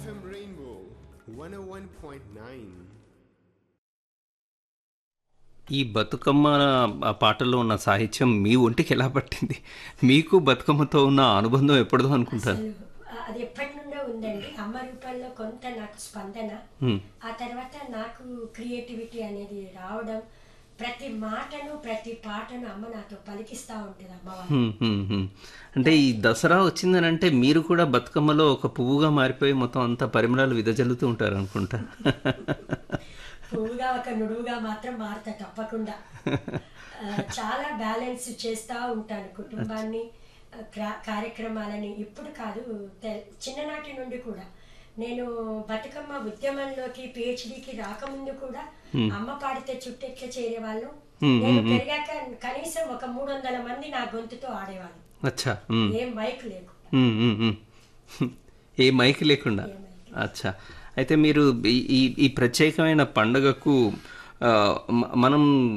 FM Rainbow 101.9. ఈ బతుకమ్మ ఆ పాటల్లో ఉన్న సాహిత్యం మీ ఒంటికి ఎలా పట్టింది మీకు బతుకమ్మతో ఉన్న అనుబంధం ఎప్పుడుదో అనుకుంటారు అసలు అది ఎప్పటి నుండో ఉందండి అమ్మ రూపంలో కొంత నాకు స్పందన హ్మ్. ఆ తర్వాత నాకు క్రియేటివిటీ అనేది రావడం ప్రతి మాటను ప్రతి పాటను అమ్మ నాతో పలికిస్తూ ఉంటుంది అమ్మవారు హ్మ్, హ్మ్, హ్మ్. అంటే ఈ దసరా వచ్చిందని అంటే మీరు కూడా బతుకమ్మలో ఒక పువ్వుగా మారిపోయి మొత్తం అంతా పరిమళాలు విదజల్లుతూ ఉంటారు అనుకుంటా పువ్వుగా ఒక నుడువుగా మాత్రం మారుతా తప్పకుండా ఆ, చాలా బ్యాలెన్స్ చేస్తూ ఉంటాను కుటుంబాన్ని ఆ, క్రా- కార్యక్రమాలని ఇప్పుడు కాదు తె- చిన్ననాటి నుండి కూడా నేను బతుకమ్మ ఉద్యమంలోకి పిహెచ్డికి రాకముందు కూడా అమ్మ పాడితే చుట్టెట్ల చేరేవాళ్ళం నేను పెరిగాక కనీసం ఒక మూడు వందల మంది నా గొంతుతో ఆడేవాళ్ళు అచ్చా హ్మ్. ఏం మైక్ లేకు హ్మ్, హ్మ్, హ్మ్. ఏ మైక్ లేకుండా అచ్చా అయితే మీరు ఈ- ఈ ఈ ప్రత్యేకమైన పండుగకు ఆ, మ- మనం